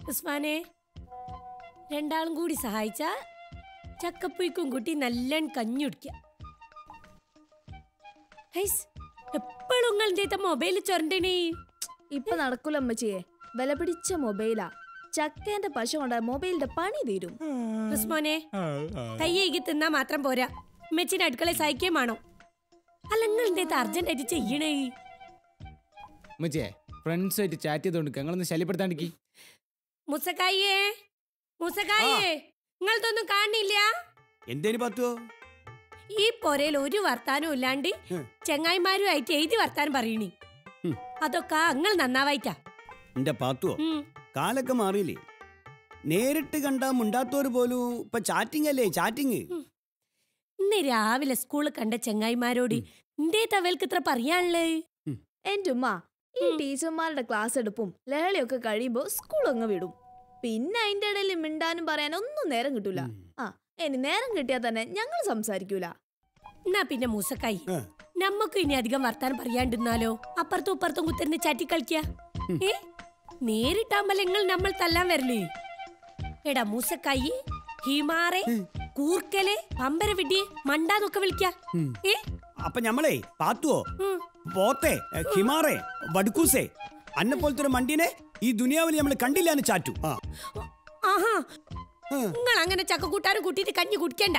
ഉസ്മാനെ രണ്ടാളും കൂടി സഹായിച്ച ചക്കപ്പുയ്ക്കും കുട്ടി നല്ല കഞ്ഞുടിക്ക എപ്പോഴും ഉങ്ങളുടെ മൊബൈൽ ചൊരണ്ടണേ ഇപ്പൊ നടക്കൂല അമ്മച്ചിയെ വില പിടിച്ച മൊബൈലാ ചക്കേന്റെ പശ കൊണ്ട മൊബൈലിന്റെ പണി തീരും ഉസ്മാനെ കയ്യേക്ക് തിന്നാ മാത്രം പോരാ മെച്ചിന്റെ അടുക്കള സഹായിക്കുകയും വേണോ അല്ല നിങ്ങൾ അർജന്റ് ആയിട്ട് ചെയ്യണേ ഉമ്മച്ചിയെ ഫ്രണ്ട്സായിട്ട് ചാറ്റ് ചെയ്തോണ്ട് ഞങ്ങളൊന്ന് ശല്യപ്പെടുത്താണ്ടിക്ക് മുസക്കായിയേ മുസക്കായിയേ നിങ്ങളതൊന്നും കാണില്ല എന്തേനി പത്തുവോ ഈ പൊരയിൽ ഒരു വർത്താനവും ഇല്ലാണ്ട് ഉം. ചെങ്ങായിമാരുമായിട്ട് എഴുതി വർത്താനം പറയണി ഉം. അതൊക്കെ നിങ്ങൾ നന്നാവായിട്ടാ എന്റെ പാത്തുവോ ഉം. കാലൊക്കെ മാറിയില്ലേ നേരിട്ട് കണ്ടാ മുണ്ടാത്തോര് പോലും ഇപ്പൊ ചാറ്റിംഗ് അല്ലേ ചാറ്റിംഗ് ഇന്ന് രാവിലെ സ്കൂളിൽ കണ്ട ചെങ്ങായിമാരോട് എന്തേ തവൽക്ക് ഇത്ര പറയാനുള്ളേ എന്റെ ഉമ്മ ഈ ടീച്ചർമാരുടെ ക്ലാസ് എടുപ്പും ലഹളയൊക്കെ കഴിയുമ്പോ സ്കൂൾ അങ്ങ് വിടും പിന്നെ അതിന്റെ ഇടയിൽ മിണ്ടാനും പറയാനും ഒന്നും നേരം കിട്ടൂല ആ ഇനി നേരം കിട്ടിയാൽ തന്നെ ഞങ്ങൾ സംസാരിക്കൂല എന്നാ പിന്നെ മൂസക്കായി ആ. നമ്മക്കും ഇനി അധികം വർത്താനം പറയാണ്ടിരുന്നാലോ അപ്പുറത്തും ഇപ്പുറത്തും കുത്തിരുന്ന് ചാറ്റി കളിക്ക ഏ നേരിട്ടാകുമ്പോ നിങ്ങൾ നമ്മൾ തല്ലാൻ വരലേ എടാ മൂസക്കായി ഹിമാറെ കൂർക്കലെ പമ്പര വിഡിയെ മണ്ടാന്നൊക്കെ വിളിക്ക ഏ അപ്പൊ ഞമ്മളേ പാത്തുവോ ഉം. പോത്തെ എ, ഹിമാറേ വടുക്കൂസേ അന്നെ പോലത്തെ ഒരു മണ്ടീനെ ഈ ദുനിയാവിൽ നമ്മൾ കണ്ടില്ലാന്ന് ചാറ്റു ആ ആഹാ ആ. നിങ്ങൾ അങ്ങനെ ചക്കക്കൂട്ടാരും കൂട്ടിയിട്ട് കഞ്ഞി കുടിക്കണ്ട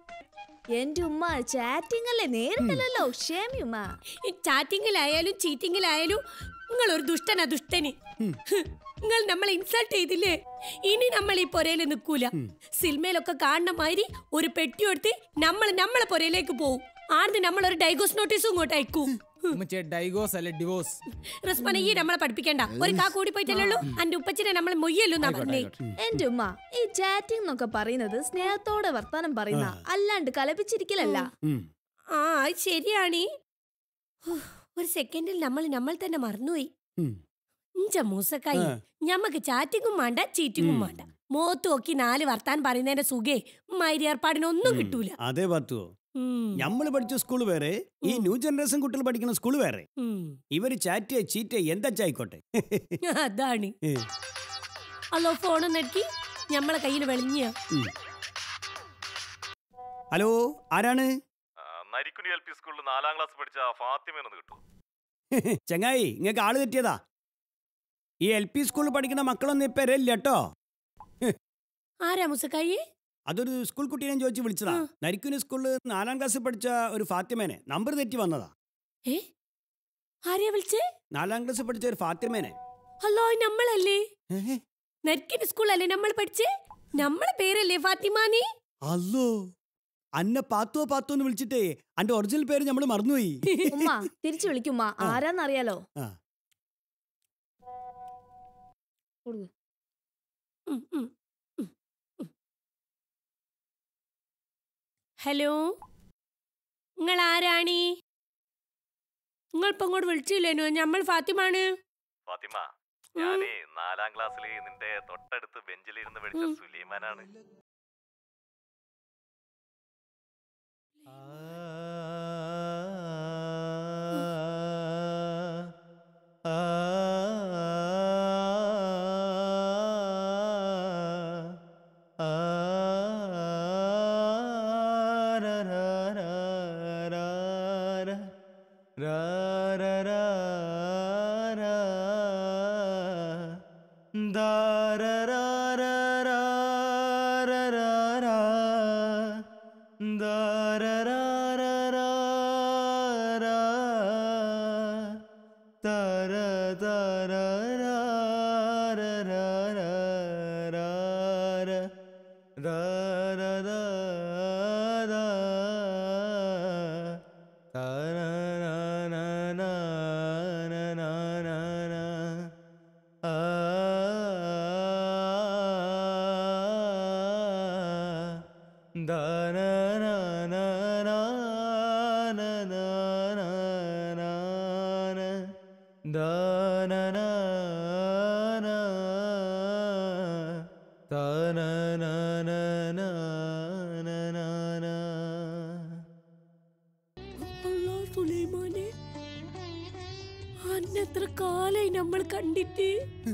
എന്റെ ഉമ്മ ചാറ്റിംഗ് അല്ലേ നേരിട്ടല്ലോ ക്ഷേമി ഉമ്മ ഈ ചാറ്റിങ്ങിലായാലും ചീറ്റിങ്ങിലായാലും നിങ്ങൾ ഒരു ദുഷ്ടനാ ദുഷ്ടന് നിങ്ങൾ നമ്മളെ ഇൻസൾട്ട് ചെയ്തില്ലേ ഇനി നമ്മൾ ഈ പൊരയിൽ നിൽക്കൂല സിനിമയിലൊക്കെ കാണുന്ന മാതിരി ഒരു പെട്ടി എടുത്ത് നമ്മൾ നമ്മളെ പൊരയിലേക്ക് പോവും ആദ്യം നമ്മൾ ഒരു ഡൈഗോസ് നോട്ടീസും ഇങ്ങോട്ട് അയക്കും ഉമ്മച്ചിയെ ഡൈഗോസ് അല്ലെ ഡിവോഴ്സ് റസ്മന ഈ നമ്മളെ പഠിപ്പിക്കണ്ട ഒരു കാ കൂടി പോയിട്ടല്ലോ അന്റെ ഉപ്പച്ചിനെ നമ്മളെ മൊയ്യല്ലോ എന്നാ പറഞ്ഞേ എന്റെ ഉമ്മ ഈ ചാറ്റിംഗ് എന്നൊക്കെ പറയുന്നത് സ്നേഹത്തോടെ വർത്താനം പറയുന്ന അല്ലാണ്ട് കലപ്പിച്ചിരിക്കലല്ല ഉം. ആ അത് ശരിയാണ് ഹോ, ഒരു സെക്കൻഡിൽ നമ്മൾ നമ്മൾ തന്നെ മറന്നുപോയി ഉം. ഇഞ്ച മൂസക്കായി ആ. ഞമ്മക്ക് ചാറ്റിങ്ങും വേണ്ട ചീറ്റിങ്ങും വേണ്ട മോത്ത് നോക്കി നാല് വർത്താൻ പറയുന്നതിന്റെ സുഖേ മൈരി ഏർപ്പാടിനൊന്നും കിട്ടൂല അതെ പാത്തുവോ ഉം. ഞമ്മള് പഠിച്ച സ്കൂൾ വേറെ ഈ ന്യൂ ജനറേഷൻ കുട്ടികൾ പഠിക്കുന്ന സ്കൂൾ വേറെ ഉം. ഇവര് ചാറ്റ് ചീറ്റ് എന്താച്ചായിക്കോട്ടെ അതാണ് ഏ. അല്ലോ ഫോൺ നെക്കി ഞമ്മളെ കയ്യിൽ വെളിഞ്ഞ ഉം. ഹലോ ആരാണ് ആ, നരിക്കുനി എൽ പി സ്കൂളിൽ നാലാം ക്ലാസ് പഠിച്ച ഫാത്തിമേനൊന്ന് കിട്ടും ചങ്ങായി ഇങ്ങക്ക് ആള് തെറ്റിയതാ ഈ എൽ പി സ്കൂളിൽ പഠിക്കുന്ന മക്കളൊന്നും ഇപ്പൊ വരില്ല കേട്ടോ ആരാ മുസക്കായി അതൊരു സ്കൂൾ കുട്ടീനെ ചോദിച്ച് വിളിച്ചതാ ആ. നരിക്കുനി സ്കൂളിൽ നാലാം ക്ലാസ്സിൽ പഠിച്ച ഒരു ഫാത്തിമേനെ നമ്പർ തെറ്റി വന്നതാ ഏ ആരെയാ വിളിച്ചേ നാലാം ക്ലാസ്സിൽ പഠിച്ച ഒരു ഫാത്തിമേനെ അല്ലോ നമ്മളല്ലേ നെർക്കിന് സ്കൂളല്ലേ നമ്മൾ പഠിച്ചേ നമ്മളെ പേരല്ലേ ഫാത്തിമാനി അല്ലോ അന്നെ പാത്തോ പാത്തോ എന്ന് വിളിച്ചിട്ടേ അന്റെ ഒറിജിനൽ പേര് നമ്മൾ മറന്നുപോയി ഉമ്മ തിരിച്ചു വിളിക്കുമ്മ ആരാന്നറിയാലോ ആ. കൊടുക്ക്. ഉം, ഉം, ഉം, ഉം. ഹലോ നിങ്ങൾ ആരാണി നിങ്ങൾ ഇപ്പൊ ഇങ്ങോട്ട് വിളിച്ചില്ലേനോ നമ്മൾ ഫാത്തിമാണ് ഫാത്തിമ ഞാനേ നാലാം ക്ലാസ്സിൽ നിന്റെ തൊട്ടടുത്ത് ബെഞ്ചിലിരുന്ന് പഠിച്ച ഉം. സുലൈമാനാണ് അല്ലാ സുലൈമാനെ അന്നെത്ര കാലായി നമ്മൾ കണ്ടിട്ട്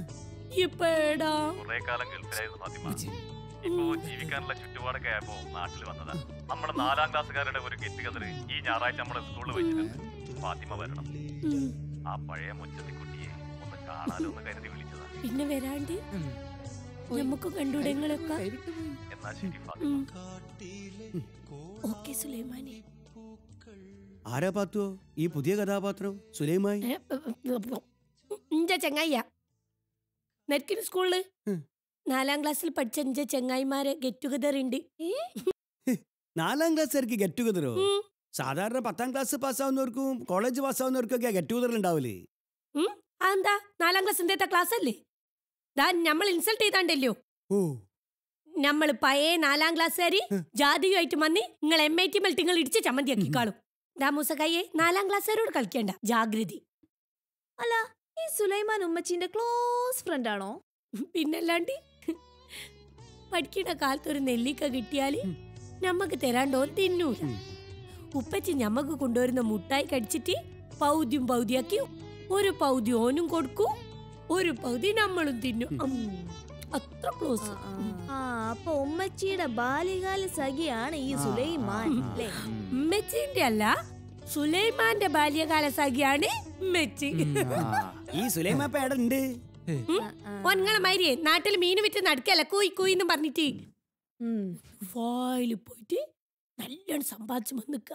ഇപ്പേടാ കുറെ കാലം ഗൾഫിലായിരുന്നു ഫാത്തിമ ഇപ്പോ ജീവിക്കാനുള്ള ചുറ്റുപാടൊക്കെ ആയപ്പോ നാട്ടിൽ വന്നതാ നമ്മുടെ നാലാം ക്ലാസ്സുകാരുടെ ഒരു ഗെറ്റ് ടുഗദർ ഈ ഞായറാഴ്ച നമ്മുടെ സ്കൂളിൽ വെച്ചിട്ടുണ്ട് ഫാത്തിമ വരണം ഉം. ആ പഴയ മുച്ചത്തി കുട്ടിയെ ഒന്ന് കാണാലോ എന്ന് കരുതി വിളിച്ചതാ പിന്നെ വരാണ്ട് നമുക്ക് കണ്ടൂടെ നിങ്ങളൊക്കെ എന്നാ ശരി ഫാത്തിമ ഓക്കെ സുലൈമാനെ ആരാ പാത്തുവോ ഈ പുതിയ കഥാപാത്രം സുലൈമായി ഇഞ്ച ചെങ്ങായിയാ നെറ്റിന് സ്കൂളില് ഉം. നാലാം ക്ലാസ്സിൽ പഠിച്ച ഇഞ്ച ചെങ്ങായിമാരെ ഗെറ്റ് ടുഗദർ ഉണ്ട് നാലാം ക്ലാസ്സുകാർക്ക് ഗെറ്റ് ടുഗതറോ ഉം. സാധാരണ പത്താം ക്ലാസ് പാസ്സാവുന്നവർക്കും കോളേജ് പാസ്സാവുന്നവർക്കൊക്കെ ഗെറ്റ് ടുഗതർ ഉണ്ടാവില്ലേ ഉം? അതെന്താ നാലാം ക്ലാസ് എന്തേത്ത ക്ലാസ് അല്ലേ ദാ നമ്മൾ ഇൻസൾട്ട് ചെയ്താണ്ടല്ലോ ഓ നമ്മൾ പഴയ നാലാം ക്ലാസ്സുകാരി ജാതിയുമായിട്ട് വന്ന് നിങ്ങൾ എം ഐ ടി മെൽറ്റ് നിങ്ങൾ ഇടിച്ച് ചമ്മന്തിയാക്കി കാണും ദാമൂസക്കായെ നാലാം ക്ലാസ്സുകാരോട് കളിക്കണ്ട ജാഗ്രതി അല്ല ഈ സുലൈമാൻ ഉമ്മച്ചീന്റെ ക്ലോസ് ഫ്രണ്ട് ആണോ പിന്നല്ലാണ്ട് പഠിക്കുന്ന കാലത്ത് ഒരു നെല്ലിക്ക കിട്ടിയാല് നമ്മക്ക് തരാണ്ടോ തിന്നൂല ഉപ്പച്ചി ഞമ്മക്ക് കൊണ്ടുവരുന്ന മുട്ടായി കടിച്ചിട്ട് പൗദ്യം പൗതിയാക്കി ഒരു പൗതി ഓനും കൊടുക്കും ഒരു പൗതി നമ്മളും തിന്നും ഉം. അത്ര ക്ലോസ് ആ അപ്പൊ ഉമ്മച്ചിയുടെ ബാല്യകാല സഖിയാണ് ഈ സുലൈമാൻ അല്ലേ ഉമ്മച്ചിന്റെ അല്ല സുലൈമാന്റെ ബാല്യകാല സഖിയാണ് ഉമ്മച്ചി ഈ സുലൈമാപ്പ എവിടെ ഉണ്ട് ഒന്നങ്ങളെ മാതിരിയെ നാട്ടിൽ മീൻ വിറ്റ് നടക്കല്ല കൂയി കൂയിന്ന് പറഞ്ഞിട്ട് ഉം. വായില് പോയിട്ട് നല്ലോണം സമ്പാദിച്ചു വന്നിക്ക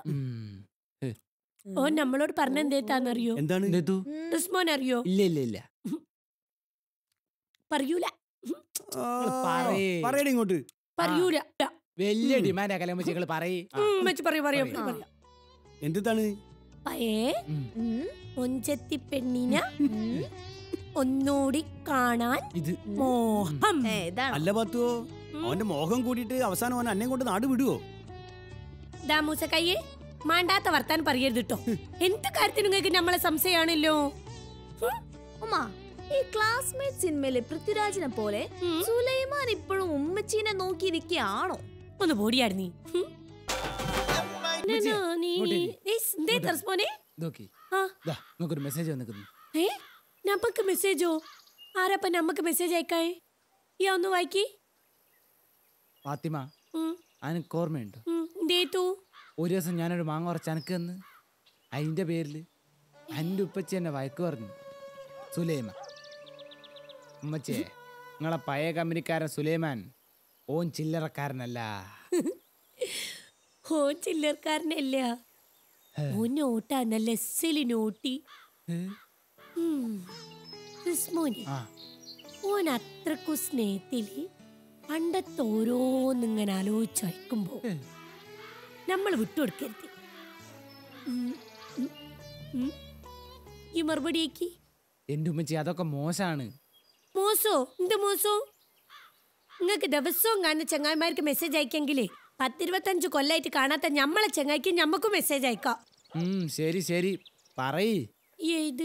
ഓൻ നമ്മളോട് പറഞ്ഞ എന്തേത്താന്നറിയോ എന്താണ് റിസ്മോൻ അറിയോ ഇല്ല ഇല്ല ഇല്ല പറയൂല ആ, പറയ്. പറയടി ഇങ്ങോട്ട് പറയൂല വലിയ ഡിമാൻഡ് ആക്കല അമ്മച്ചികൾ പറയേ ഉം, വെച്ച് പറയൂ പറയൂ പറയൂ. പറയാം എന്താണ് പയേ ഉം. ഒഞ്ചത്തി പെണ്ണിനെ ഒന്നൂടി കാണാൻ ഇത് മോഹം ഏ, ഇതാണ് അല്ല പാത്തുവോ അവന്റെ മോഹം കൂടിയിട്ട് അവസാനം അവൻ അന്നെ കൊണ്ട് നാട് വിടുവോ ദാമൂസ കയ്യെ മാണ്ടാത്ത വർത്താൻ പറയരുത് കേട്ടോ എന്ത് കാര്യത്തിന് നിങ്ങൾക്ക് നമ്മളെ സംശയമാണല്ലോ ഉം, ഉമ്മ ഈ ക്ലാസ്മേറ്റ് സിനിമയിലെ പൃഥ്വിരാജിനെ പോലെ ഉം. സുലൈമാൻ ഇപ്പോഴും ഉമ്മച്ചീനെ നോക്കിയിരിക്കുകയാണോ ഒന്ന് പോടിയാട് നീ ഉം. ഉമ്മച്ചി, നാനാ, നീ- ഇങ്ങോട്ട് ഇരി. നീ എന്തേ തെറസ്മോനെ നോക്കി ആ ദാ നമുക്കൊരു മെസ്സേജ് വന്നിക്കുന്നു ഏ നമുക്ക് മെസ്സേജോ ആരപ്പ നമുക്ക് മെസ്സേജ് അയക്കായേ ഈ ഒന്ന് വായിക്കി ഫാത്തിമ ഉം, അനക്ക് ഓർമ്മയുണ്ടോ ഉം, എന്തേത്തു ഒരു ദിവസം ഞാനൊരു മാങ്ങ ഉറച്ച് അനക്ക് തന്ന് അതിൻ്റെ പേരിൽ എൻ്റെ ഉപ്പച്ചി എന്നെ വഴക്ക് പറഞ്ഞു സുലൈമ ഉമ്മച്ചേ നിങ്ങളെ പഴയ കമ്പനിക്കാരൻ സുലൈമാൻ ഓൻ ചില്ലറക്കാരനല്ല ഓൻ ചില്ലർക്കാരനല്ല ഓൻ നോട്ടാ നല്ല എസ്സില് നോട്ടി ഉം, റിസ്മോനെ ആ ഓൻ അത്രക്കു സ്നേഹത്തില് പണ്ടത്തെ ഓരോന്നിങ്ങനെ ആലോചിച്ച് വയ്ക്കുമ്പോ നമ്മൾ വിട്ടുകൊടുക്കരുത് ഉം, ഉം, ഉം. ഈ മറുപടിയേക്ക് എൻ്റെ ഉമ്മച്ചി അതൊക്കെ മോശമാണ് മോസോ എന്ത് മോസോ നിങ്ങൾക്ക് ദിവസവും കാണുന്ന ചങ്ങായിമാർക്ക് മെസ്സേജ് അയക്കെങ്കിലേ പത്തിരുപത്തഞ്ച് കൊല്ലായിട്ട് കാണാത്ത ഞമ്മളെ ചങ്ങായിക്ക് ഞമ്മക്കും മെസ്സേജ് അയക്കാം ഉം, ശരി ശരി പറയ് ഏത്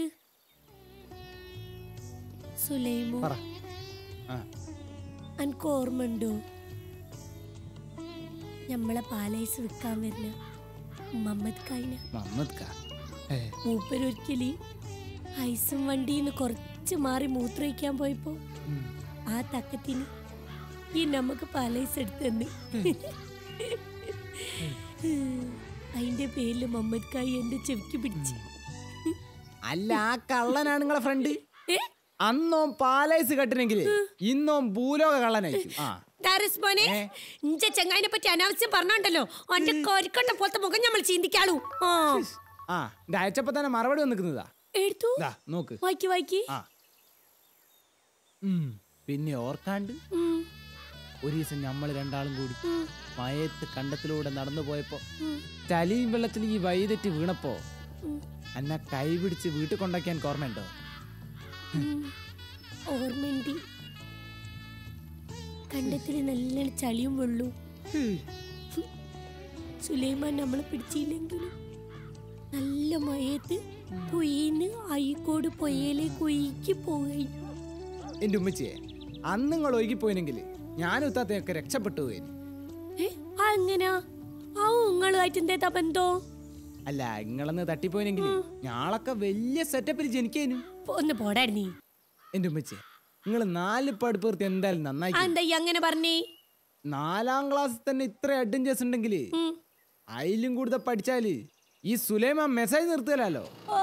സുലൈമോ പറ ആ അനക്ക് ഓർമ്മയുണ്ടോ ഞമ്മളെ പാലൈസ് വിൽക്കാൻ വരുന്ന മുഹമ്മദ് കായിന മമ്മദ് കാ ഏ, മൂപ്പരൊരിക്കലി ഐസും വണ്ടിന്ന് കുറച്ച് മാറി മൂത്രയിക്കാൻ പോയപ്പോ ഉം. ആ തക്കത്തിന് ഈ നമുക്ക് പാലൈസ് എടുത്തെന്ന് അതിന്റെ പേരില് മുഹമ്മദ് കായി എന്റെ ചെവിക്ക് പിടിച്ച് അല്ല ആ കള്ളനാണ് നിങ്ങളെ ഫ്രണ്ട് ഏ? അന്നോൻ പാലൈസ് കെട്ടണെങ്കില് ഇന്നോൻ ഭൂലോക കള്ളനായിരിക്കും ആ ഡാരസ് മോനെ ഇഞ്ച ചെങ്ങായിനെ പറ്റി അനാവശ്യം പറഞ്ഞോണ്ടല്ലോ അവന്റെ കോരിക്കൊണ്ട പോലത്തെ മുഖം നമ്മൾ ചിന്തിക്കാളൂ ആ ആ ഇത് അയച്ചപ്പോ തന്നെ മറുപടി വന്നിക്കുന്നതാ എടുത്തു ഇതാ നോക്ക് വായിക്കി വായിക്കി ആ ഉം. പിന്നെ ഓർക്കാണ്ട് ഉം, ഒരു ദിവസം നമ്മൾ രണ്ടാളും കൂടി ഉം, മയത്ത് കണ്ടത്തിലൂടെ നടന്നു പോയപ്പോ ഉം, ചളിയും വെള്ളത്തിൽ ഈ വൈതെറ്റി വീണപ്പോ ഉം, എന്നെ കൈ പിടിച്ച് വീട്ടിൽ കൊണ്ടാക്കിയാൻ ഓർമ്മയുണ്ടോ ഉം. ഓർമ്മയുണ്ട് കണ്ടത്തില് നല്ല ചളിയും വെള്ളവും സുലൈമാൻ നമ്മളെ പിടിച്ചില്ലെങ്കിലും നല്ല മയത്ത് കുയിന്ന് അയ്യക്കോട് പൊയ്യലേക്ക് ഒഴുക്കി പോയി എന്റെ ഉമ്മച്ചിയെ അന്ന് നിങ്ങൾ ഒഴുകിപ്പോയിനെങ്കിൽ ഞാനും ഇത്താത്തയൊക്കെ രക്ഷപ്പെട്ടു പോയി ഏ അങ്ങനാ ആ ഉങ്ങളുമായിട്ട് എന്തേതാ ബന്ധോ അല്ല നിങ്ങളന്ന് തട്ടിപ്പോയിനെങ്കിൽ ഞാളൊക്കെ വലിയ സെറ്റപ്പിൽ ജനിക്കേനു ഒന്ന് പോടാ നീ എന്റെ ഉമ്മച്ചിയെ നിങ്ങൾ നാല് പഠിപ്പീർത്തി എന്തായാലും നന്നായി എന്താ ഈ അങ്ങനെ പറഞ്ഞേ നാലാം ക്ലാസ്സിൽ തന്നെ ഇത്ര അഡ്വഞ്ചേഴ്സ് ഉണ്ടെങ്കിൽ ഉം. അതിലും കൂടുതൽ പഠിച്ചാല് ഈ സുലൈമാ മെസ്സേജ് നിർത്തലല്ലോ ഓ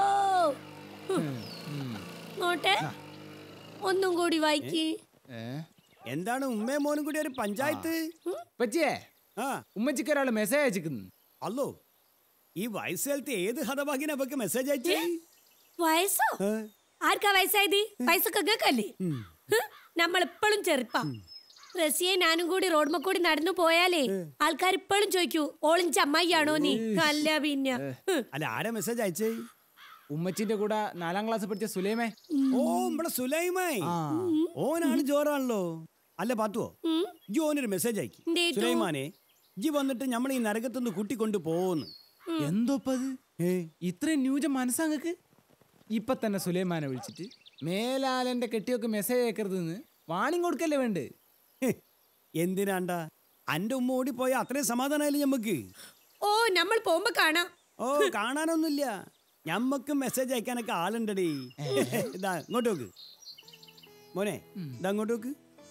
നോട്ടെ ഒന്നും കൂടി വായിക്ക് എന്താണ് ഉമ്മയും മോനും കൂടി ഒരു പഞ്ചായത്ത് പറ്റിയേ ആ ഉമ്മച്ചിക്ക് ഒരാൾ മെസ്സേജ് അയച്ചിക്കുന്നു അല്ലോ ഈ വയസ്സുകാലത്ത് ഏത് ഹതഭാഗ്യനെ അവക്ക് മെസ്സേജ് അയച്ചേ വയസ്സോ ഏ? ആർക്കാ വയസ്സായത് വയസ്സൊക്കെ കേക്കല്ലേ നമ്മൾ ഇപ്പോഴും ചെറുപ്പാ റസിയെ ഞാനും കൂടി റോഡ്മ കൂടി നടന്നു പോയാലേ ആൾക്കാർ ഇപ്പോഴും ചോദിക്കൂ ഓളിഞ്ച അമ്മായിയാണോ നീ അല്ല പിന്നെ ഹ്. അല്ല ആരാ മെസ്സേജ് അയച്ചേ ഉമ്മച്ചിന്റെ കൂടെ നാലാം ക്ലാസ് പഠിച്ച സുലൈമേ ഓ നമ്മടെ സുലൈമായി ആ ഓനാണ് ജോറാണല്ലോ അല്ല പാത്തുവോ ഉം. ജി ഓനൊരു മെസ്സേജ് അയക്കി എന്തേതു? സുലൈമാനെ ജി വന്നിട്ട് നമ്മൾ ഈ നരകത്തുനിന്ന് കൂട്ടിക്കൊണ്ട് പോന്ന് എന്തോപ്പത് ഏ ഇത്രയും ന്യൂജ മനസ്സാങ്ങക്ക് ഇപ്പൊ തന്നെ സുലൈമാനെ വിളിച്ചിട്ട് മേലാലന്റെ കെട്ടിയൊക്കെ മെസ്സേജ് അയക്കരുതെന്ന് വാണിംഗ് കൊടുക്കല്ലേ വേണ്ടേ ഹെ, എന്തിനാണ്ടാ അന്റെ ഉമ്മ ഓടിപ്പോയ അത്രയും സമാധാനമായില്ലേ ഞമ്മക്ക് ഓ നമ്മൾ പോകുമ്പോ കാണാം ഓ കാണാനൊന്നുമില്ല ഞമ്മക്ക് മെസ്സേജ് അയക്കാനൊക്കെ ആളുണ്ടടി ഇതാ ഇങ്ങോട്ട് നോക്ക് മോനെ ഇതാ അങ്ങോട്ട് നോക്ക്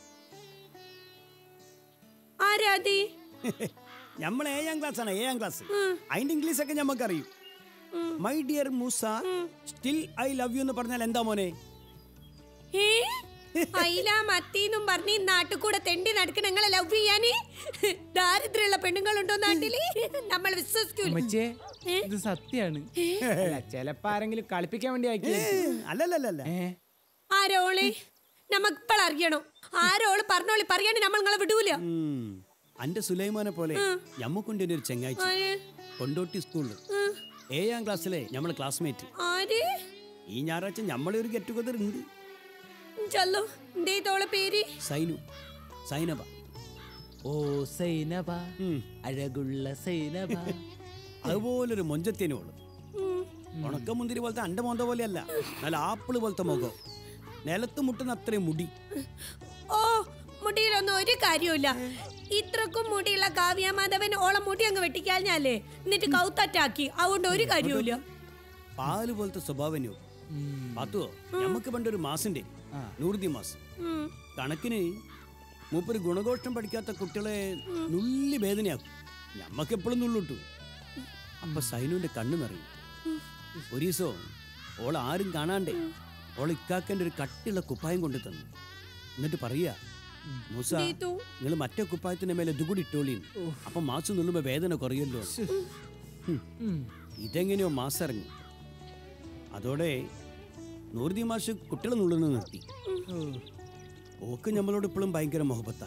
ആരാതി നമ്മൾ ഏഴാം ക്ലാസ് ആണ് ഏഴാം ക്ലാസ് അതിന്റെ ഇംഗ്ലീഷ് ഒക്കെ ഞമ്മക്ക് അറിയും my dear Moosa still I love you എന്ന് പറഞ്ഞാൽ എന്താ മോനെ ഏ അയില മത്തീന്നും പറഞ്ഞ് ഈ നാട്ടിൽ കൂടെ തെണ്ടി നടക്കണ നിങ്ങളെ ലവ് ചെയ്യാന് ദാരിദ്ര്യമുള്ള പെണ്ണുങ്ങളുണ്ടോ നാട്ടില് നമ്മൾ വിശ്വസിക്കൂല ഉമ്മച്ചേ ഇത് സത്യാണ് അല്ല, ചെലപ്പോ ആരെങ്കിലും കളിപ്പിക്കാൻ വേണ്ടി ആക്കിയായിരിക്കും. അല്ലല്ലല്ല ഏ ആരോള് നമുക്ക് ഇപ്പോൾ അറിയണം ആരോള് പറഞ്ഞോളി പറയാണ്ട് നമ്മൾ നിങ്ങളെ വിടൂല അന്റെ സുലൈമാനെ പോലെ ഞമ്മക്കൊണ്ട് ഒരു ചെങ്ങാഴ്ച ആര്? കൊണ്ടോട്ടി സ്കൂളിൽ ഉം. ഏഴാം ക്ലാസ്സിലെ നമ്മളെ ക്ലാസ്മേറ്റ് ആര് ഈ ഞായറാഴ്ച നമ്മളെ ഒരു ഗെറ്റ് ടുഗദർ ഉണ്ട് ചല്ലോ എന്തേ തോളെ പേര് സൈനു സൈനബ ഓ സൈനബ ഉം. അഴകുള്ള സൈനബ അതുപോലൊരു മൊഞ്ചത്തേനുള്ളു ഉം. ഉണക്കമുന്തിരി പോലത്തെ അണ്ട മോന്ത പോലെയല്ല നല്ല ആപ്പിള് പോലത്തെ മുഖം നിലത്ത് മുട്ടുന്ന അത്രയും മുടി ഓ മുടിയിലൊന്നും ഒരു കാര്യമില്ല ഇത്രക്കും മുടിയുള്ള കാവ്യ മാധവൻ ഓളെ മുടി അങ്ങ് വെട്ടിക്കാഞ്ഞാലേ എന്നിട്ട് കൗത്തറ്റാക്കി അതുകൊണ്ട് ഒരു കാര്യമില്ല പാല് പോലത്തെ സ്വഭാവനോ പാത്തുവോ ഞമ്മക്ക് പണ്ടൊരു മാസിന്റെ നൂറുദി മാസം ഉം. കണക്കിന് മൂപ്പര് ഗുണഘോഷം പഠിക്കാത്ത കുട്ടികളെ നുള്ളി വേദനയാക്കും ഞമ്മക്ക് എപ്പോഴും നുള്ളിട്ടു അപ്പൊ സൈനുവിന്റെ കണ്ണു നിറയും ഒരു ദിവസം ഓൾ ആരും കാണാണ്ടേ ഓൾ ഇക്കാക്കന്റെ ഒരു കട്ടിയുള്ള കുപ്പായം കൊണ്ടു തന്നു എന്നിട്ട് പറയാ മൂസ ദീതു. നിങ്ങൾ മറ്റേ കുപ്പായത്തിന്റെ മേലെ ഇതുകൂടി ഇട്ടോളി അപ്പൊ മാസം നുള്ളുമ്പോ വേദന കുറയല്ലോ ഹും. ഇതെങ്ങനെയോ മാസം ഇറങ്ങി അതോടെ നൂറുദി മാഷ് കുട്ടികളെ നുള്ളുന്നത് നിർത്തി ഓക്ക് നമ്മളോട് ഇപ്പോഴും ഭയങ്കര മുഹബത്താ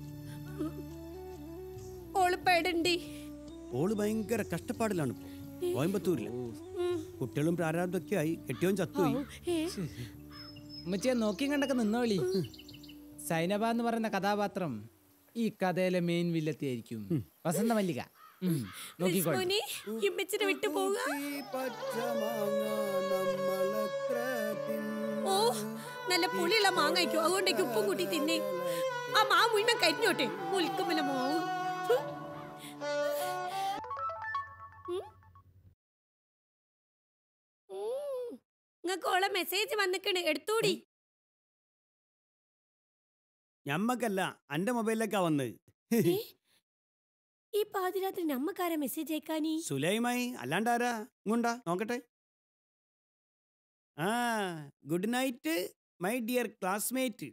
ഓള് പേടണ്ടി ഓള് ഭയങ്കര കഷ്ടപ്പാടിലാണ് ഇപ്പൊ കോയമ്പത്തൂരില് കുട്ടികളും പ്രാരാബ്ദമൊക്കെ ആയി കെട്ടിയവൻ ചത്തുപോയി ഉമ്മച്ചിയെ നോക്കി കണ്ടൊക്കെ നിന്നോളി സൈനബ എന്ന് പറയുന്ന കഥാപാത്രം ഈ കഥയിലെ മെയിൻ വില്ലത്തിയായിരിക്കും വസന്ത മല്ലിക ഉം, നോക്കിക്കോളി മോനെ ഇമ്മച്ചിനെ വിട്ടു പോവുക ഓ നല്ല പുളിയുള്ള മാങ്ങയ്ക്കോ അതുകൊണ്ടേക്ക് ഉപ്പും കൂട്ടി തിന്നേ ആ മാ മുഴുവൻ കരിഞ്ഞോട്ടെ ഉൽക്കുമല മാവ് നിങ്ങൾക്ക് ഓളെ മെസ്സേജ് വന്നിക്കണ് എടുത്തൂടി ഞമ്മക്കല്ല അന്റെ മൊബൈലിലേക്കാ വന്നത് ഏ? ഈ പാതിരാത്രി നമ്മക്കാരാ മെസ്സേജ് അയക്കാനീ സുലൈമായി അല്ലാണ്ടാരാ ഇങ്ങോണ്ടാ നോക്കട്ടെ ആ good night my dear classmate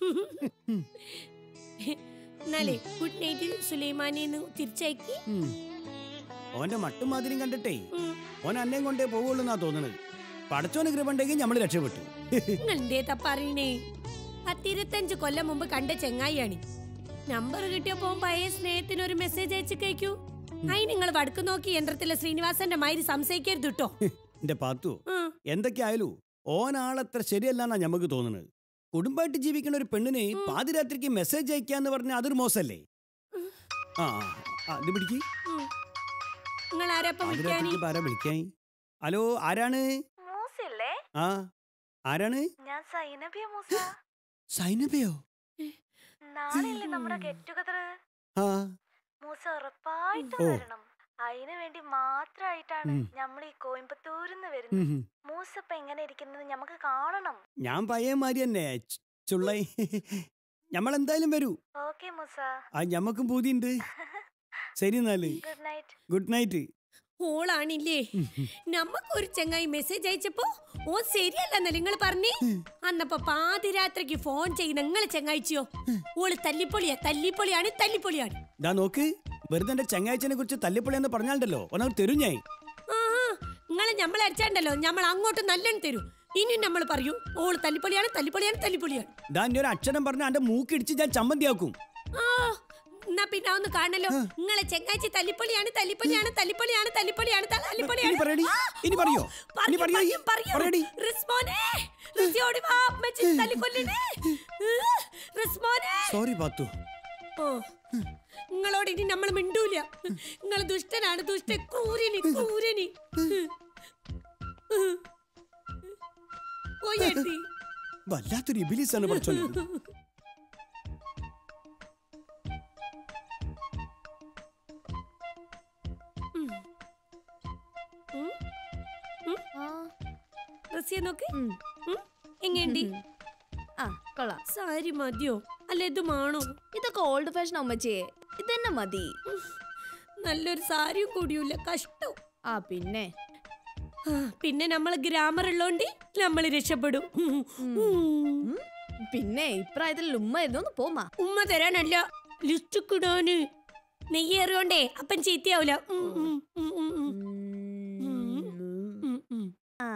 എന്നാലേ ഗുഡ് നൈറ്റ് സുലൈമാനിന്ന് തിരിച്ചയക്കി ഓന്റെ മട്ടും മാതിരിയും കണ്ടിട്ടേ ഉം. ഓൻ അന്നേം കൊണ്ടേ പോവുള്ളൂ എന്നാ തോന്നുന്നത് പടച്ചോന് കൃപണ്ടെങ്കിൽ നമ്മൾ രക്ഷപ്പെട്ടു നിങ്ങൾ എന്തേത്താ പറയണേ പത്തിരുപത്തഞ്ച് കൊല്ലം മുമ്പ് കണ്ട ചെങ്ങായിയാണ് നമ്പർ കിട്ടിയപ്പോ പഴയ സ്നേഹത്തിന് ഒരു മെസ്സേജ് അയച്ചു കഴിക്കൂ അയി നിങ്ങൾ വടക്ക് നോക്കി യന്ത്രത്തിലെ ശ്രീനിവാസന്റെ മാതിരി സംശയിക്കരുത് കേട്ടോ എന്റെ പാത്തു ഉം. എന്തൊക്കെയായാലും ഓനാളത്ര ശരിയല്ലെന്നാ ഞമ്മക്ക് തോന്നുന്നത് കുടുംബമായിട്ട് ജീവിക്കുന്ന ഒരു പെണ്ണിന് പാതിരാത്രിക്ക് മെസ്സേജ് അയക്കാന്ന് പറഞ്ഞാൽ അതൊരു മോശല്ലേ ആ ആ, ആ ഇത് പിടിക്ക് നിങ്ങൾ ആരാപ്പ വിളിക്കാനി പാതിരാത്രിക്ക് ഇപ്പൊ ആരാ വിളിക്കാൻ ഹലോ ആരാണ് മൂസല്ലേ ആ ആരാണ് ഞാൻ സൈനബിയ മൂസ സൈനബയോ നാളെയല്ലേ നമ്മുടെ ഗെറ്റ് ടുഗദർ ആ മൂസ ഉറപ്പായിട്ടും ഓ. വരണം അതിനു വേണ്ടി മാത്രായിട്ടാണ് ഉം. നമ്മൾ ഈ കോയമ്പത്തൂരിന്ന് ഉം, വരുന്നത് ഉം. മൂസ ഇപ്പൊ എങ്ങനെ ഇരിക്കുന്നത് നമുക്ക് കാണണം ഞാൻ പയ്യന്മാരി തന്നെ ചുള്ളൈ ഞമ്മളെന്തായാലും വരൂ ഓക്കെ മൂസ ആ ഞമ്മക്കും പൂതിയുണ്ട് ശരി എന്നാല് ഗുഡ് നൈറ്റ് ഗുഡ് നൈറ്റ് ഓളാണില്ലേ നമ്മക്കൊരു ചങ്ങായി മെസ്സേജ് അയച്ചപ്പോ ഓ ശരിയല്ലെന്ന നിങ്ങൾ പറഞ്ഞേ അന്നപ്പോ പാതിരാത്രിക്ക് ഫോൺ ചെയ്യുന്ന നിങ്ങളെ ചങ്ങായിച്ചിയോ ഓള് തല്ലിപ്പൊളിയാ തല്ലിപ്പൊളിയാണ് തല്ലിപ്പൊളിയാണ് ഇതാ നോക്ക് വെറുതെ എന്റെ ചങ്ങാഴ്ചനെ കുറിച്ച് തല്ലിപ്പൊളിയെന്ന് പറഞ്ഞാണ്ടല്ലോ ഒന്നവർ തരും ഞാൻ ആഹാ നിങ്ങളെ നമ്മൾ അടിച്ചാണ്ടല്ലോ നമ്മൾ അങ്ങോട്ട് നല്ലോണം തരൂ ഇനിയും നമ്മൾ പറയൂ ഓള് തല്ലിപ്പൊളിയാണ് തല്ലിപ്പൊളിയാണ് തല്ലിപ്പൊളിയാണ് ഇതാ എന്റെ ഒരു അക്ഷരം പറഞ്ഞ എന്റെ മൂക്കിടിച്ച് ഞാൻ ചമ്മന്തിയാക്കും ആ എന്നാ പിന്നെ ഒന്ന് കാണല്ലോ നിങ്ങളെ ചെങ്ങാച്ചി തല്ലിപ്പൊളിയാണ് തല്ലിപ്പൊളിയാണ് തല്ലിപ്പൊളിയാണ് തല്ലിപ്പൊളിയാണ് ഇനി തല്ലിപ്പൊളിയാണ് പറയടി ഇനി പറയോ ഇനി പറയോ പറയും പറയും പറയടി റിസ്മോനെ റിസിയോടി വാ അമ്മച്ചി തല്ലിക്കൊല്ലണേ റിസ്മോനെ സോറി പാത്തു ഓ നിങ്ങളോട് ഇനി നമ്മൾ മിണ്ടൂല നിങ്ങൾ ദുഷ്ടനാണ് ദുഷ്ട ക്രൂരനി ക്രൂരനി പോയി എഴുതി വല്ലാത്തൊരു ഇബിലിസാണ് പഠിച്ചോണ്ട് ആ, റസിയ നോക്ക് ഉം. ഉം? എങ്ങേണ്ടി ആ കൊള്ളാം സാരി മതിയോ അല്ല ഇത് മാണോ ഇതൊക്കെ ഓൾഡ് ഫാഷൻ അമ്മച്ചിയെ ഇതന്നെ മതി നല്ലൊരു സാരിയും കൂടിയില്ല കഷ്ടം ആ പിന്നെ ആ, പിന്നെ നമ്മൾ ഗ്രാമർ ഉള്ളോണ്ട് നമ്മൾ രക്ഷപ്പെടും ഉം. ഉം. പിന്നെ ഇപ്രായത്തിൽ ഉമ്മ ഇരുന്നൊന്ന് പോമാ ഉമ്മ തരാനല്ല ലിസ്റ്റ് കിടാന് നെയ്യേറിയോണ്ടേ അപ്പൻ ചീത്തയാവൂല ഉം, ഉം, ഉം, ഉം, ഉം. ഉം, ഉം. ആ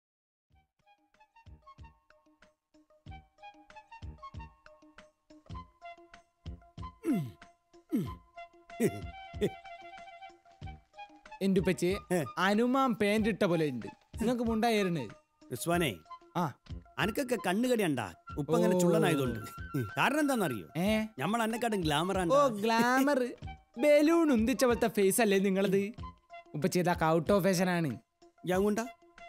എന്റെ ഉപ്പച്ചി ഏ. അനുമാൻ പാൻറ് ഇട്ട പോലെ ഉണ്ട് നിങ്ങൾക്ക് മുണ്ടായിരുന്നു റിസ്വാനെ ആ അനക്കൊക്കെ കണ്ണുകടിയണ്ടാ ഉപ്പ അങ്ങനെ ഓ. ചുള്ളനായതുകൊണ്ട് കാരണം എന്താണെന്നറിയോ ഏ നമ്മൾ അന്നെക്കാട്ടും ഗ്ലാമറാണ് ഓ ഗ്ലാമർ ബലൂൺ ഉന്തിച്ച പോലത്തെ ഫേസ് അല്ലേ നിങ്ങളത് ഉപ്പച്ചി ഇതൊക്കെ ഔട്ട് ഓഫ് ഫാഷൻ ആണ് ഞാങ്ങുണ്ട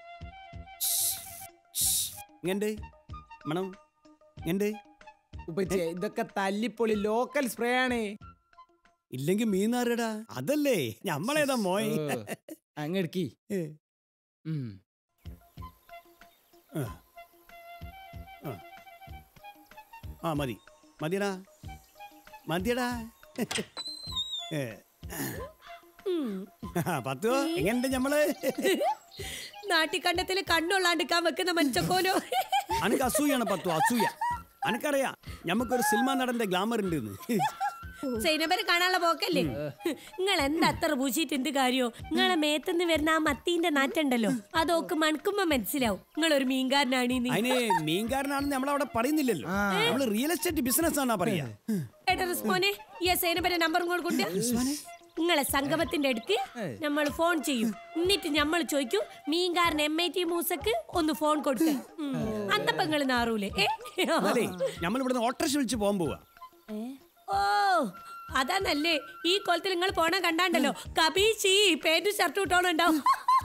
ഇങ്ങണ്ട് മണം ഇങ്ങണ്ട് ഉപ്പച്ചി ഇതൊക്കെ തല്ലിപ്പൊളി ലോക്കൽ സ്പ്രേ ആണ് ഇല്ലെങ്കിൽ മീനാറിടാ അതല്ലേ ഞമ്മളേതാ മോയ് അങ്ങടുക്കി ഏ. ആ. ആ. ആ മതി മതിയടാ മതിയടാ ഏ. ഉം. ആ, പത്തുവോ എങ്ങനെയുണ്ട് ഞമ്മള് നാട്ടിക്കണ്ടത്തില് കണ്ണുള്ളാണ്ടിക്കാൻ വെക്കുന്ന മനുഷ്യക്കോലോ അനക്ക് അസൂയാണ് പത്തു അസൂയ അനക്കറിയാം ഞമ്മക്കൊരു സിനിമ നടന്റെ ഗ്ലാമർ ഉണ്ട് സൈനബരെ കാണാനുള്ള പോക്കല്ലേ നിങ്ങൾ എന്താ അത്ര പൂശിയിട്ട് എന്ത് കാര്യോ നിങ്ങളെ മേത്തുനിന്ന് വരുന്ന ആ മത്തീന്റെ നാറ്റുണ്ടല്ലോ അതൊക്കെ മണക്കുമ്പോ മനസ്സിലാവും നിങ്ങളൊരു മീൻകാരനാണ് നീ അതിന് മീൻകാരനാണെന്ന് നമ്മളവിടെ പറയുന്നില്ലല്ലോ നമ്മള് റിയൽ എസ്റ്റേറ്റ് ബിസിനസ് ആണാ പറയാ ഏട്ടാ റിസ്മോനെ ഈ സൈനബരെ നമ്പർ കൂടെ കൊണ്ട് നിങ്ങളെ സംഗമത്തിന്റെ അടുക്ക് നമ്മൾ ഫോൺ ചെയ്യും എന്നിട്ട് നമ്മൾ ചോദിക്കും മീൻകാരൻ എം ഐ ടി മൂസക്ക് ഒന്ന് ഫോൺ കൊടുക്ക അന്നപ്പോ നിങ്ങൾ നാറൂലേ ഏ? അല്ലേ നമ്മൾ ഇവിടുന്ന് ഓട്ടോറിക്ഷ വിളിച്ച് പോകാൻ പോവാ ഏ ഓ അതാന്നല്ലേ ഈ കൊലത്തിൽ നിങ്ങൾ പോണ കണ്ടാണ്ടല്ലോ കബീച്ചി പേന്റും ഷർട്ടും ഇട്ടോണുണ്ടാവും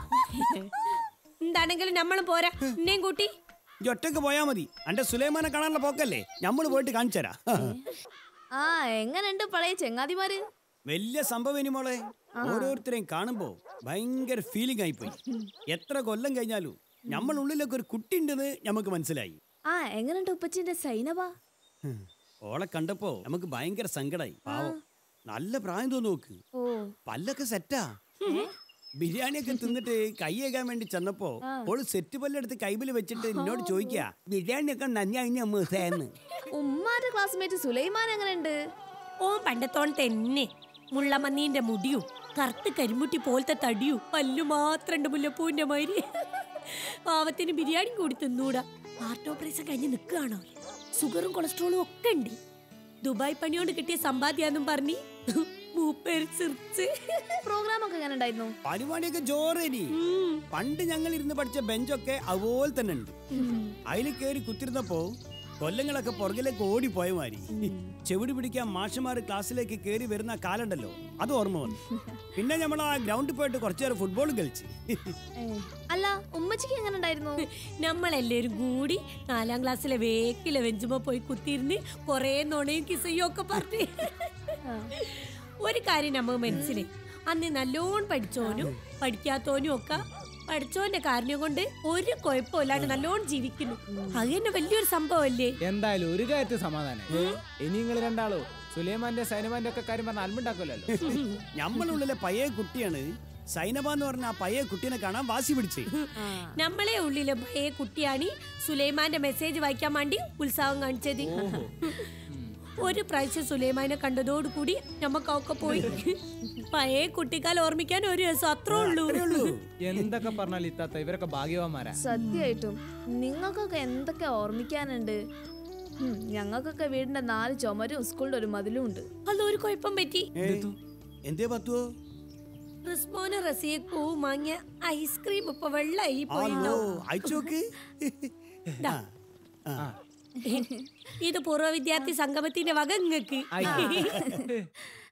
എന്താണെങ്കിലും നമ്മളും പോരാ എന്നെയും കൂട്ടി ഈ ഒറ്റക്ക് പോയാ മതി അന്റെ സുലൈമാനെ കാണാനുള്ള പോക്കല്ലേ നമ്മൾ പോയിട്ട് കാണിച്ചു തരാം ആ എങ്ങനെയുണ്ട് പഴയ ചെങ്ങാതിമാര് വലിയ സംഭവം ഇനി മോളെ ഓരോരുത്തരെയും കാണുമ്പോ ഭയങ്കര ഫീലിംഗ് ആയിപ്പോയി എത്ര കൊല്ലം കഴിഞ്ഞാലും നമ്മൾ ഉള്ളിലൊക്കെ ഒരു കുട്ടി ഉണ്ടെന്ന് നമുക്ക് മനസ്സിലായി ആ എങ്ങനെയുണ്ട് ഉപ്പച്ചിന്റെ സൈനവ ഹും. ഓളെ കണ്ടപ്പോ നമുക്ക് ഭയങ്കര സങ്കടായി പാവം നല്ല പ്രായം തോന്നു നോക്ക് ഓ പല്ലൊക്കെ സെറ്റാ ബിരിയാണിയൊക്കെ തിന്നിട്ട് കൈയേകാൻ വേണ്ടി ചെന്നപ്പോ ഓള് സെറ്റ് പല്ലെടുത്ത് കൈബില് വെച്ചിട്ട് എന്നോട് ചോദിക്കാ ബിരിയാണിയൊക്കെ നഞ്ഞ മൂസേന്ന് ഉമ്മാന്റെ ക്ലാസ്മേറ്റ് സുലൈമാൻ എങ്ങനെയുണ്ട് ഓ പണ്ടത്തോൺ തന്നെ മുള്ളമന്നീന്റെ മുടിയും കറുത്ത് കരിമുട്ടി പോലത്തെ തടിയും പല്ലു മാത്രണ്ട് മുല്ലപ്പൂവിന്റെ മാതിരി പാവത്തിന് ബിരിയാണി കൂടി തിന്നൂടാ ഹാർട്ട് ഓപ്പറേഷൻ കഴിഞ്ഞ് നിൽക്കുകയാണോ ഷുഗറും കൊളസ്ട്രോളും ഒക്കെ ഉണ്ട് ദുബായ് പണിയോണ്ട് കിട്ടിയ സമ്പാദ്യാന്നും പറഞ്ഞ് മൂപ്പേര് ചിറിച്ച് പ്രോഗ്രാം ഒക്കെ എങ്ങനെ ഉണ്ടായിരുന്നു പരിപാടിയൊക്കെ ജോറേനി ഉം. പണ്ട് ഞങ്ങൾ ഇരുന്ന് പഠിച്ച ബെഞ്ചൊക്കെ അതുപോലെ തന്നെ ഉണ്ട് അതിൽ കയറി കുത്തിരുന്നപ്പോ കൊല്ലങ്ങളൊക്കെ പുറകിലേക്ക് ഓടിപ്പോയ മാതിരി ചെവിടി പിടിക്കാൻ മാഷുമാർ ക്ലാസ്സിലേക്ക് കയറി വരുന്ന കാലുണ്ടല്ലോ അത് ഓർമ്മ വന്നു പിന്നെ നമ്മൾ ആ ഗ്രൗണ്ടിൽ പോയിട്ട് കുറച്ചു നേരം ഫുട്ബോളും കളിച്ച് ഏ, അല്ല ഉമ്മച്ചിക്ക് എങ്ങനെ ഉണ്ടായിരുന്നു നമ്മളെല്ലാരും കൂടി നാലാം ക്ലാസ്സിലെ വേക്കിലെ വെഞ്ചുമ്പോ പോയി കുത്തിയിരുന്ന് കൊറേ നുണയും കിസയും ഒക്കെ പറഞ്ഞ് ഒരു കാര്യം നമുക്ക് മനസ്സിലായി അന്ന് നല്ലോണം പഠിച്ചോനും പഠിക്കാത്തോനും ഒക്കെ പഠിച്ചോന്റെ കാരണം കൊണ്ട് ഒരു കുഴപ്പമില്ലാണ്ട് നല്ലോണം ജീവിക്കുന്നു അത് തന്നെ വലിയൊരു സംഭവമല്ലേ എന്തായാലും ഒരു കാര്യത്തിൽ സമാധാനം ഇനി നിങ്ങൾ രണ്ടാളോ സുലൈമാന്റെ സൈനമാന്റെ ഒക്കെ കാര്യം പറഞ്ഞ അൽമുണ്ടാക്കുമല്ലോ നമ്മളുള്ളിലെ പഴയ കുട്ടിയാണ് സൈനബ എന്ന് പറഞ്ഞ ആ പഴയ കുട്ടീനെ കാണാൻ വാശി പിടിച്ചേ നമ്മളെ ഉള്ളിലെ ഭയ കുട്ടിയാണ് സുലൈമാന്റെ മെസ്സേജ് വായിക്കാൻ വേണ്ടി ഉത്സാഹം കാണിച്ചത് ഒരു പ്രാവശ്യം സുലൈമാനെ കണ്ടതോടുകൂടി നമുക്കൊക്കെ പോയി പഴയ കുട്ടിക്കാലം ഓർമ്മിക്കാൻ ഒരു ദിവസം അത്രേ ഉള്ളൂ എന്തൊക്കെ പറഞ്ഞാൽ ഇത്താത്ത ഇവരൊക്കെ ഭാഗ്യവാന്മാരാ സത്യമായിട്ടും നിങ്ങൾക്കൊക്കെ എന്തൊക്കെ ഓർമ്മിക്കാനുണ്ട് ഉം, ഞങ്ങൾക്കൊക്കെ വീടിന്റെ നാല് ചുമരും സ്കൂളിന്റെ ഒരു മതിലും ഉണ്ട് അതൊരു കുഴപ്പം പറ്റി ഏ, എന്തേ പത്തുവോ റിസ്മോന് റസിയക്കൂ വാങ്ങിയ ഐസ്ക്രീം ഇപ്പൊ വെള്ളമായി ആണോ പോയിട്ടോ അയച്ചോക്ക് ദാ. ഇത് പൂർവ്വ വിദ്യാർത്ഥി സംഗമത്തിന്റെ വക ഇങ്ങക്ക് ആയിക്കോട്ടെ.